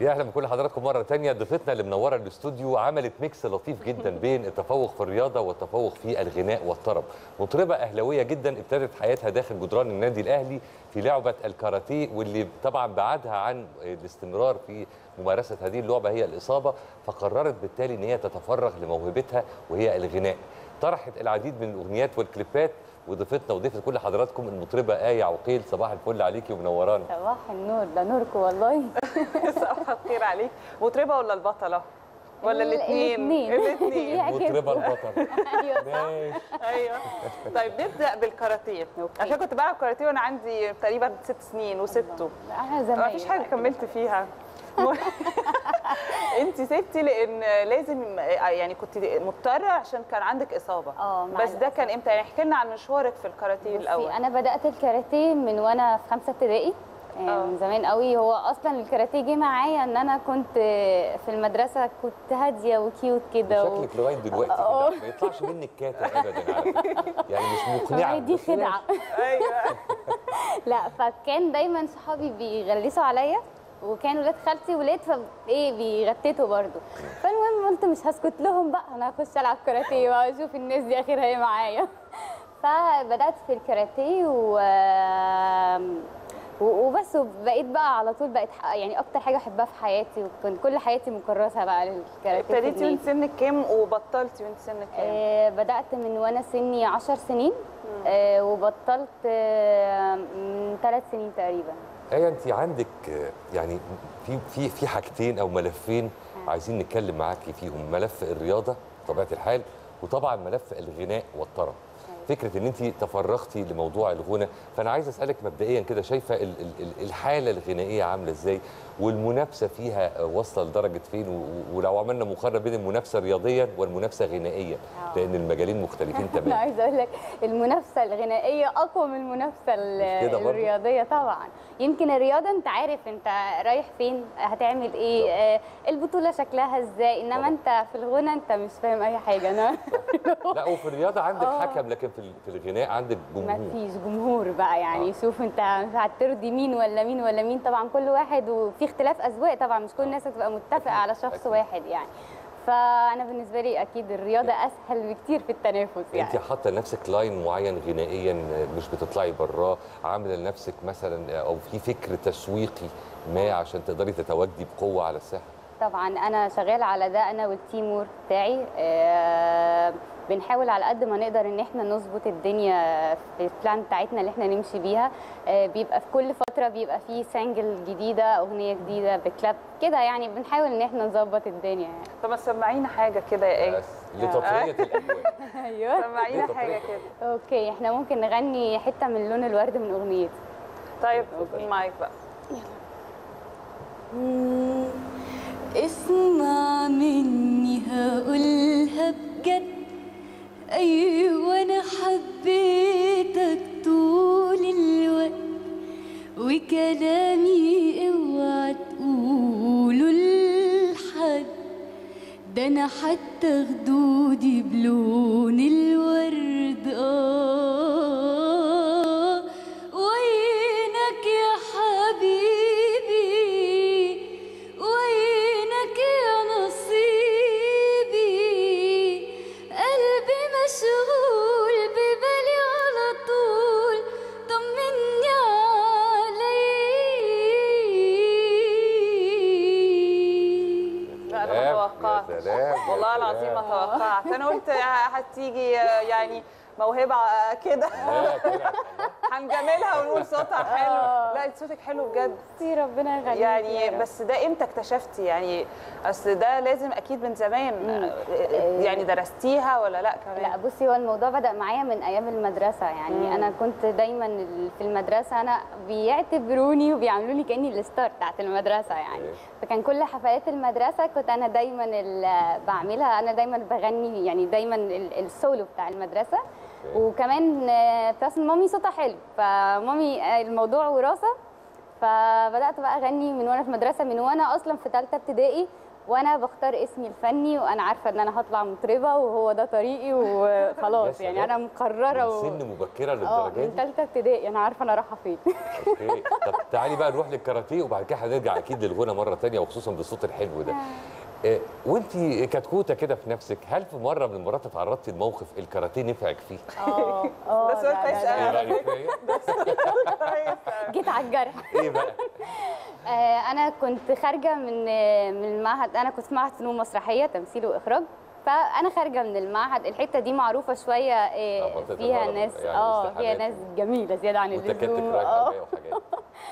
يا اهلا بكل حضراتكم مره تانية ضيفتنا اللي منوره الاستوديو عملت ميكس لطيف جدا بين التفوق في الرياضه والتفوق في الغناء والطرب مطربه اهلاويه جدا ابتدت حياتها داخل جدران النادي الاهلي في لعبه الكاراتيه واللي طبعا بعدها عن الاستمرار في ممارسه هذه اللعبه هي الاصابه فقررت بالتالي ان هي تتفرغ لموهبتها وهي الغناء طرحت العديد من الاغنيات والكليبات وضيفتنا وضيفه كل حضراتكم المطربه آية عقيل صباح الفل عليكي ومنورانا صباح النور ده نوركم والله صباح الخير عليك مطربه ولا البطله ولا الاثنين الاثنين الاثنين مطربه البطل ايوه صح ماشي ايوه طيب نبدا بالكاراتيه أوكي. عشان كنت بلعب كاراتيه وانا عندي تقريبا ست سنين وسبته احنا زمان ما فيش حاجه كملت فيها انت سبتي لان لازم يعني كنت مضطره عشان كان عندك اصابه اه مع بس ده كان امتى يعني احكي لنا عن مشوارك في الكاراتيه الاول بصي انا بدات الكاراتيه من وانا في خمسه ابتدائي يعني آه. من زمان قوي هو اصلا الكاراتيه جه معايا ان انا كنت في المدرسه كنت هاديه وكيوت كده و... شكلك لغايه دلوقتي آه. كده ما يطلعش منك كاتا ابدا على فكره يعني مش مقنعه هي دي بس هي- خدعه ايوه لا فكان دايما صحابي بيغلسوا عليا وكان ولاد خالتي ولاد فايه بيغتتوا برضو فالمهم قلت مش هسكت لهم بقى انا هخش العب كاراتيه بقى اشوف الناس دي اخرها ايه معايا فبدات في الكاراتيه و و- وبس وبقيت بقى على طول بقت ح- يعني اكتر حاجه احبها في حياتي وكنت كل حياتي مكرسه بقى للكاراتيه في ابتديتي النادي. وانت سنك كام وبطلتي وانت سنك كام آه، بدأت من وأنا سني عشر سنين آه، وبطلت آه، من ثلاث سنين تقريبا ايه انت عندك آه، يعني في في في حاجتين او ملفين عايزين نتكلم معاكي فيهم ملف الرياضه بطبيعه الحال وطبعا ملف الغناء والطرب فكره ان انت تفرغتي لموضوع الغنى فانا عايز اسالك مبدئيا كده شايفه ال- ال- ال- الحاله الغنائيه عامله ازاي والمنافسه فيها آه، واصله لدرجه فين و- و- ولو عملنا مقارنه بين المنافسه رياضيا والمنافسه غنائيا آه. لان المجالين مختلفين انا تماما عايزه اقول لك المنافسه الغنائيه اقوى من المنافسه ال- مش كده برضه؟ الرياضيه طبعا يمكن الرياضه انت عارف انت رايح فين هتعمل ايه آه، البطوله شكلها ازاي انما طبعا. انت في الغنى انت مش فاهم اي حاجه انا لا وفي الرياضه عندك آه. حكم لكن في ال- في الغناء عندك ما جمهور فيش جمهور بقى يعني آه. شوف انت هترضي مين ولا مين ولا مين طبعا كل واحد وفي اختلاف اذواق طبعا مش كل الناس هتبقى متفقه على شخص أكيد. واحد يعني فانا بالنسبه لي اكيد الرياضه اسهل بكتير في التنافس انت يعني حاطه لنفسك لاين معين غنائيا مش بتطلعي براه عامله لنفسك مثلا او في فكر تسويقي ما عشان تقدري تتواجدي بقوه على الساحه طبعا انا شغاله على ده انا والتيمور بتاعي آه، بنحاول على قد ما نقدر ان احنا نظبط الدنيا في البلان بتاعتنا اللي احنا نمشي بيها آه، بيبقى في كل فتره بيبقى في سانجل جديده اغنيه جديده بكلاب كده يعني بنحاول ان احنا نظبط الدنيا يعني طب ما تسمعينا حاجه كده يا ايه بس لتطريه الاجواء ايوه سمعينا ليه حاجه تطريق؟ كده اوكي احنا ممكن نغني حته من لون الورد من اغنيتي طيب اتفضلي. المايك بقى اسمع مني هقولها بجد ايوه انا حبيتك طول الوقت وكلامي اوعى تقوله لحد ده انا حتى خدودي بلون الورد اه وينك يا حبيبي وينك يا نصيبي قلبي مشغول ببالي على طول طمني عليك لا انا سلام، ما يا توقعتش سلام، يا والله سلام. العظيم ما توقعت انا قلت هتيجي يعني موهبه كده لا طلعت هنجاملها ونقول صوتها حلو لا انت صوتك حلو بجد ميرسي ربنا يخليك يا يعني رب. بس ده امتى اكتشفتي يعني اصل ده لازم اكيد من زمان يعني درستيها ولا لا كمان لا بصي هو الموضوع بدأ معايا من أيام المدرسة يعني مم. أنا كنت دايما ال- في المدرسة أنا بيعتبروني وبيعملوني كأني الستار بتاعت المدرسة يعني أوكي. فكان كل حفلات المدرسة كنت أنا دايما ال- بعملها أنا دايما بغني يعني دايما ال- السولو بتاع المدرسة وكمان آه، بلس مامي صوتها حلو فمامي آه، الموضوع وراثة فبدات بقى اغني من وانا في المدرسه من وانا اصلا في ثالثه ابتدائي وانا بختار اسمي الفني وانا عارفه ان انا هطلع مطربه وهو ده طريقي وخلاص يا يعني سلام. انا مقرره من سن مبكره اه للدرجه من دي ثالثه ابتدائي انا عارفه انا رايحه فين اوكي طب تعالي بقى نروح للكاراتيه وبعد كده هنرجع اكيد للغنى مره تانية وخصوصا بالصوت الحلو ده إيه، وانت كتكوته كده في نفسك هل في مره من المرات اتعرضتي لموقف الكاراتيه نفعك فيه؟ اه اه ده سؤال لا، كويس لا، ايه لا، رايك فيا؟ جيت على الجرح ايه بقى؟ آه، انا كنت خارجه من آه، من المعهد انا كنت في معهد فنون مسرحيه تمثيل واخراج فانا خارجه من المعهد الحته دي معروفه شويه آه، آه، منطقة فيها الهرم، ناس يعني اه فيها ازدحامات ناس جميله زياده عن وتكاتك اللزوم رايحه اه جايه وحاجات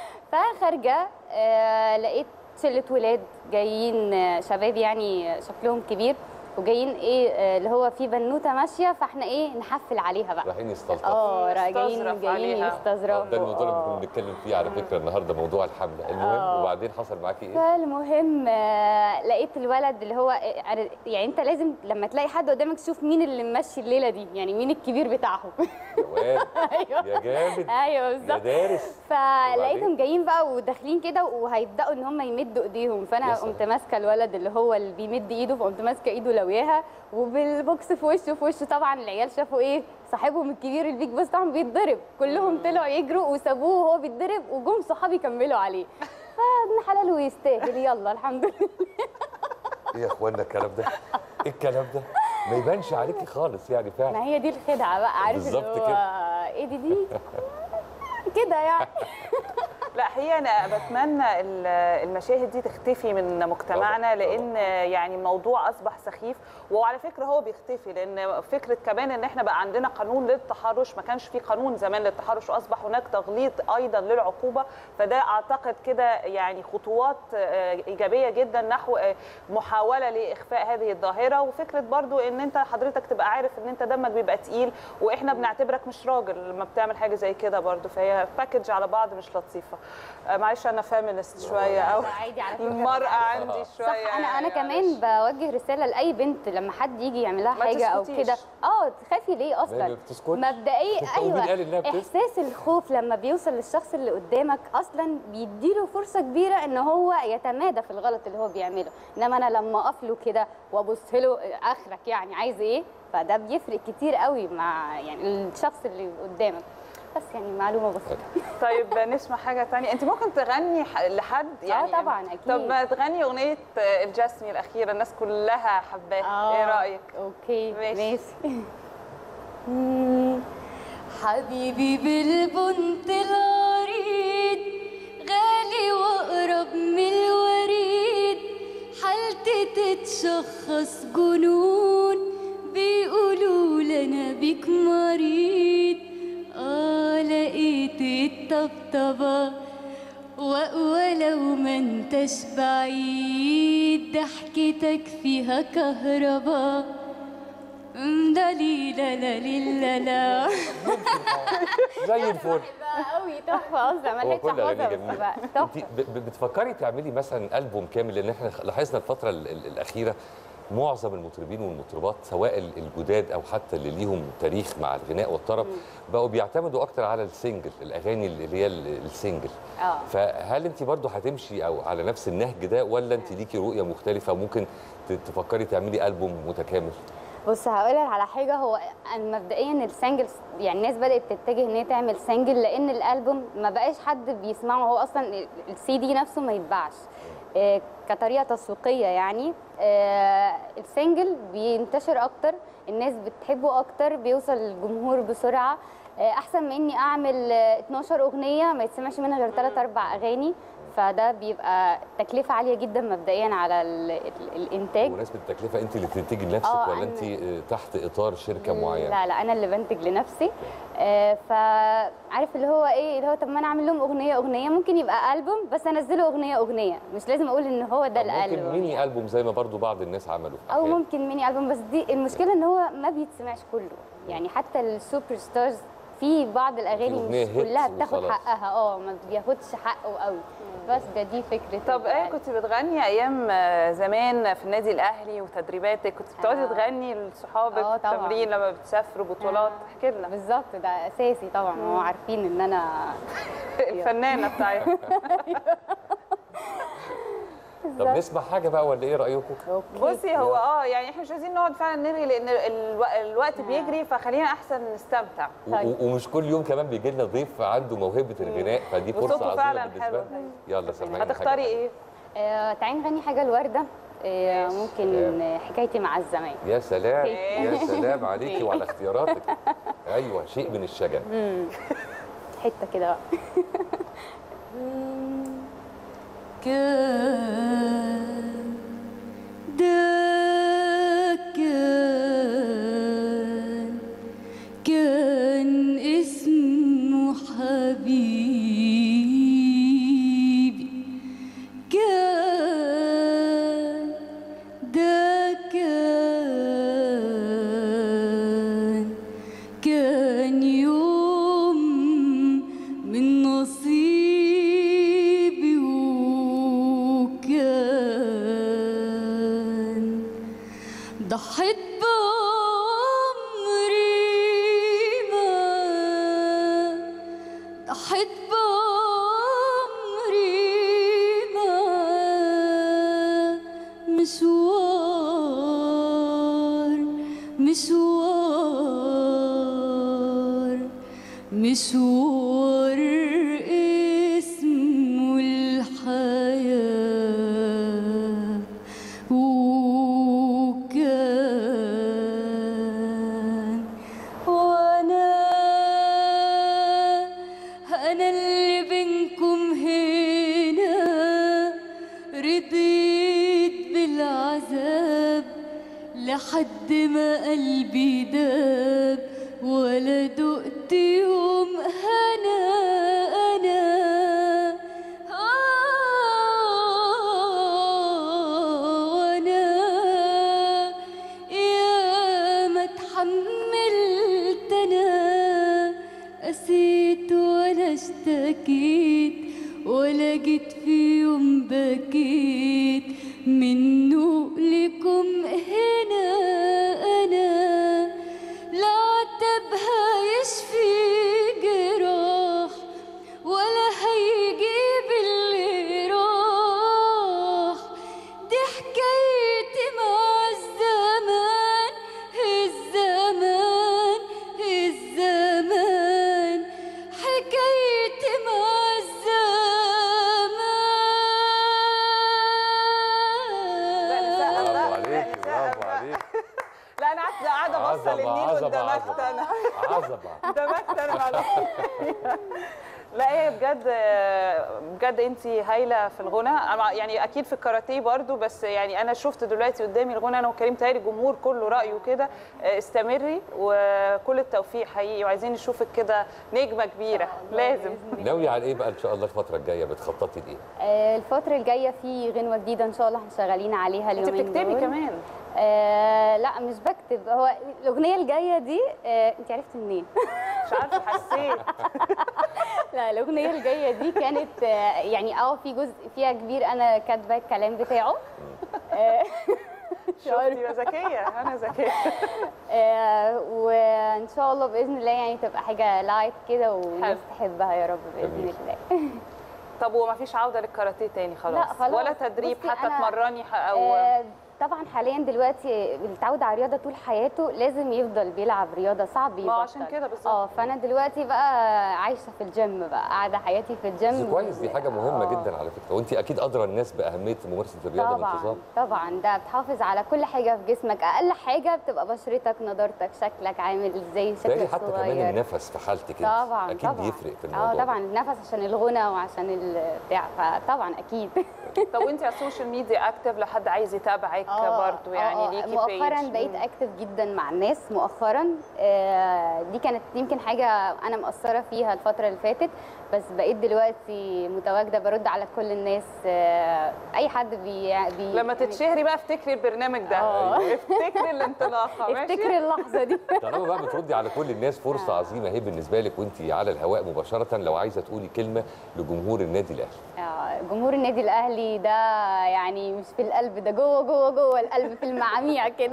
فخارجه آه، لقيت شله ولاد جايين آه، شباب يعني آه، شكلهم كبير وجايين ايه آه، اللي هو في بنوته ماشيه فاحنا ايه نحفل عليها بقى رايحين يستلطفوا اه را- جايين نستظرف جايين عليها. يستظرفوا ده الموضوع اللي آه. كنا بنتكلم فيه على فكره النهارده موضوع الحمله المهم آه. وبعدين حصل معاكي ايه؟ فالمهم آه، لقيت الولد اللي هو آه، عر- يعني انت لازم لما تلاقي حد قدامك تشوف مين اللي ممشي الليله دي يعني مين الكبير بتاعهم يا واد ايوه يا جامد ايوه يا بالظبط دارس فلقيتهم جايين بقى وداخلين كده وهيبداوا ان هم يمدوا ايديهم يا فانا سلام. قمت ماسكه الولد اللي هو اللي بيمد ايده فقمت ماسكه ايده لوياها وبالبوكس في وشه في وشه طبعا العيال شافوا ايه صاحبهم الكبير البيج بوس طبعا بيتضرب كلهم طلعوا يجروا وسابوه وهو بيتضرب وجم صحابي كملوا عليه فابن حلال ويستاهل يلا الحمد لله ايه يا اخوانا الكلام ده؟ ايه الكلام ده؟ ما يبانش عليكي خالص يعني فعلا ما هي دي الخدعه بقى عارف اللي بالظبط هو كده. ايه دي دي كده يعني لا هي انا بتمنى ال- المشاهد دي تختفي من مجتمعنا طبعاً، لان يعني الموضوع اصبح سخيف وعلى فكره هو بيختفي لان فكره كمان ان احنا بقى عندنا قانون للتحرش ما كانش في قانون زمان للتحرش واصبح هناك تغليظ ايضا للعقوبه فده اعتقد كده يعني خطوات آه، ايجابيه جدا نحو آه، محاوله لاخفاء هذه الظاهره وفكره برضو ان انت حضرتك تبقى عارف ان انت دمك بيبقى تقيل واحنا بنعتبرك مش راجل لما بتعمل حاجه زي كده برضو فهي باكج على بعض مش لطيفه آه، معلش انا فيمينست شويه او عادي على فكره المراه عندي شويه صح انا انا يعني كمان معلش. بوجه رساله لاي بنت لما حد يجي يعمل لها ما حاجه او تسكتيش. كده اه تخافي ليه ما اصلا بتسكتش. مبدئيا ومين ايوه قال إنها بتسكت؟ احساس الخوف لما بيوصل للشخص اللي قدامك اصلا بيديله فرصه كبيره ان هو يتمادى في الغلط اللي هو بيعمله انما انا لما اقف له كده وابص له اخرك يعني عايز ايه فده بيفرق كتير قوي مع يعني الشخص اللي قدامك بس يعني معلومه بسيطه طيب نسمع حاجه تانية انت ممكن تغني ح- لحد يعني طبعاً، أكيد. طب ما تغني اغنيه آه، الجاسمي الاخيره الناس كلها حباها ايه رايك اوكي ماشي. ماشي مم. حبيبي بالبنت العريض غالي واقرب من الوريد حالتي تتشخص جنون بيقولوا لنا بيك مريض اه لقيت الطبطبه وأقوى لو ما انتش بعيد ضحكتك فيها كهربا أم دا لي لا لا لي لا لا زي الفل قوي تحفه اصلا ما هو لقيتش كل اغانيه احفظها بس جميله بقى انت تحفه ب- ب- بتفكري تعملي مثلا البوم كامل لان احنا لاحظنا الفتره ال- ال- الاخيره معظم المطربين والمطربات سواء ال- الجداد او حتى اللي ليهم تاريخ مع الغناء والطرب بقوا بيعتمدوا اكتر على السنجل الاغاني اللي هي ال- السنجل اه فهل انت برضو هتمشي او على نفس النهج ده ولا انت ليكي رؤيه مختلفه وممكن ت- تفكري تعملي البوم متكامل بص هقول لك على حاجه هو أنا مبدئيا السنجلز يعني الناس بدات تتجه ان هي تعمل سنجل لان الالبوم ما بقاش حد بيسمعه هو اصلا السي دي نفسه ما يتباعش آه، كطريقه تسويقيه يعني آه، السنجل بينتشر اكتر الناس بتحبه اكتر بيوصل للجمهور بسرعه آه، احسن من اني اعمل آه، 12 اغنيه ما يتسمعش منها غير 3 4 اغاني فده بيبقى تكلفه عاليه جدا مبدئيا على ال- ال- الانتاج بمناسبه التكلفه انت اللي تنتجي لنفسك آه، ولا أنا- انت آه، تحت اطار شركه معينه لا لا انا اللي بنتج لنفسي آه، فعارف اللي هو ايه اللي هو طب ما انا اعمل لهم اغنيه اغنيه ممكن يبقى البوم بس انزله اغنيه اغنيه مش لازم اقول ان هو ده أو ممكن الالبوم ميني البوم زي ما برضو بعض الناس عملوا في او أحيان. ممكن ميني البوم بس دي المشكله ان هو ما بيتسمعش كله يعني حتى السوبر ستارز في بعض الاغاني أغنية مش هيت كلها بتاخد وخلاص. حقها اه ما بياخدش حقه قوي بس ده دي فكره طب ايه الألبوم. كنت بتغني ايام آه، زمان في النادي الاهلي وتدريباتك كنت بتقعدي آه. تغني لصحابك آه، في طبعاً. التمرين لما بتسافروا بطولات آه. احكي لنا بالظبط ده اساسي طبعا هو عارفين ان انا الفنانه بتاعتك طب نسمع حاجه بقى ولا ايه رايكم اوكي بصي هو اه يعني احنا مش عايزين نقعد فعلا نرغي لان الو... الوقت بيجري فخلينا احسن نستمتع و- طيب. و- ومش كل يوم كمان بيجي لنا ضيف عنده موهبه الغناء فدي فرصه وصوته عظيمه فعلا بالنسبه حلو. لنا يلا سامعينا حاجة هتختاري بقى. ايه؟ آه تعالي نغني حاجه الورده آه ماشي. ممكن آه، حكايتي مع الزمان يا سلام يا ماشي. سلام عليكي وعلى اختياراتك ايوه شيء من الشجن حته كده بقى كان ده كان كان اسمه حبيبي كان ده كان كان يوم من نصيبي وكان ضحيت بعمري ما ضحيت بعمري ما مشوار مشوار مشوار اسمه الحياة وكان وانا انا اللي بينكم هنا رضيت بالعذاب لحد ما قلبي داب ولا دقت يوم هنا انا آه، وانا يا ما اتحملت انا قسيت ولا اشتكيت ولا جيت في يوم بكيت منه لكم هنا انا لا عتبها يشفي جراح ولا هيجيب اللي راح دي حكايتي مع الزمان الزمان الزمان حكايتي مع لا، برافو نسقف الزمان بقى. عليك برافو عليك لا انا قاعده قاعده باصه عظمه للنيل عظمه واندمجت عظمه انا عظمه اندمجت انا مع لا هي بجد بجد انت هايله في الغنى أنا يعني اكيد في الكاراتيه برضو بس يعني انا شفت دلوقتي قدامي الغنى انا وكريم تهيألي الجمهور كله رايه كده استمري وكل التوفيق حقيقي وعايزين نشوفك كده نجمه كبيره لازم ناوي على ايه بقى ان شاء الله الفتره الجايه بتخططي لايه آه الفتره الجايه في غنوه جديده ان شاء الله احنا شغالين عليها انت اليومين بتكتبي دول. كمان آه لا مش بكتب هو الاغنيه الجايه دي آه انت عرفتي منين مش عارفه حسيت لا الاغنيه الجايه دي كانت آه يعني اه في جزء فيها كبير انا كاتبه الكلام بتاعه آه، شفتي ذكيه انا ذكيه آه، وان شاء الله باذن الله يعني تبقى حاجه لايت كده والناس تحبها يا رب باذن جميل. الله طب وما فيش عوده للكاراتيه تاني خلاص لا، خلاص. ولا تدريب بصي حتى أنا- تمرني ح- او آه، طبعا حاليا دلوقتي اللي اتعود على الرياضه طول حياته لازم يفضل بيلعب رياضه صعب يبطل ما عشان كده بالظبط. اه فانا دلوقتي بقى عايشه في الجيم بقى قاعده حياتي في بس الجيم كويس دي حاجه مهمه آه. جدا على فكره وانت اكيد ادرى الناس باهميه ممارسه الرياضه طبعا بانتظام طبعا ده بتحافظ على كل حاجه في جسمك اقل حاجه بتبقى بشرتك نضارتك شكلك عامل ازاي تاني شكلك حتى كمان صغير النفس في حالتك انت طبعا اكيد طبعا بيفرق في الموضوع اه ده. طبعا النفس عشان الغنى وعشان البتاع فطبعا اكيد طب وانت على السوشيال ميديا اكتف لو حد عايز يتابعك آه، برضو يعني آه، ليكي مؤخرا page. بقيت مم. اكتف جدا مع الناس مؤخرا آه، دي كانت يمكن حاجه انا مقصره فيها الفتره اللي فاتت بس بقيت دلوقتي متواجده برد على كل الناس آه، اي حد بي, بي لما تتشهري بقى افتكري البرنامج ده آه. افتكري الانطلاقه ماشي افتكري اللحظه دي طالما بقى بتردي على كل الناس فرصه عظيمه اهي بالنسبه لك وانت على الهواء مباشره لو عايزه تقولي كلمه لجمهور النادي الاهلي آه، جمهور النادي الاهلي ده يعني مش في القلب ده جوه جوه جوه القلب في المعاميع كده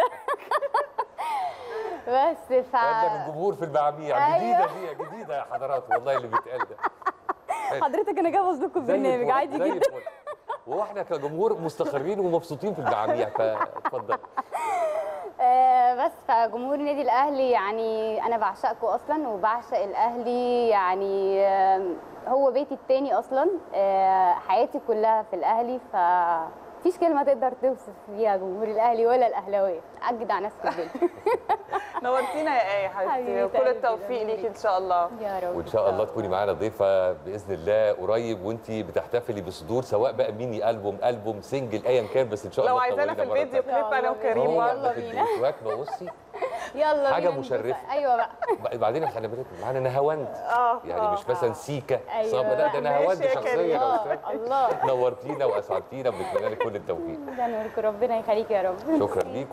بس ف قال الجمهور في المعاميع أيوة. جديده دي جديده يا حضرات والله اللي بيتقال ده حضرتك انا جايه قصدكم زي برنامج الفل، عادي زي جدا الفل. واحنا كجمهور مستقرين ومبسوطين في الجميع فاتفضل آه، بس فجمهور النادي الاهلي يعني انا بعشقكم اصلا وبعشق الاهلي يعني آه، هو بيتي التاني اصلا آه، حياتي كلها في الاهلي ف مفيش كلمه تقدر توصف بيها جمهور الاهلي ولا الاهلاويه اجدع ناس في الدنيا نورتينا يا ايه حبيبتي حبيبتي وكل قلبي، التوفيق جميل. ليكي ان شاء الله يا رب وان شاء الله تكوني معانا ضيفه باذن الله قريب وانت بتحتفلي بصدور سواء بقى ميني البوم البوم سنجل ايا كان بس ان شاء الله لو عايزانا في تنورينا مرة الفيديو تانية. كليب انا وكريم هو برضه احنا في بينا. الدويتوهات ما بصي يلا حاجة بينا نبص- مشرفة. ايوه بقى بعدين احنا بنت معانا نهاوند اه يعني آه، مش مثلا آه. سيكا أيوة. صعب لا ده ماشي نهاوند يا شخصيا كريم. يا الله استاذ الله نورتينا واسعدتينا وبنتمنى لك كل التوفيق ده نورك ربنا يخليك يا رب شكرا ليك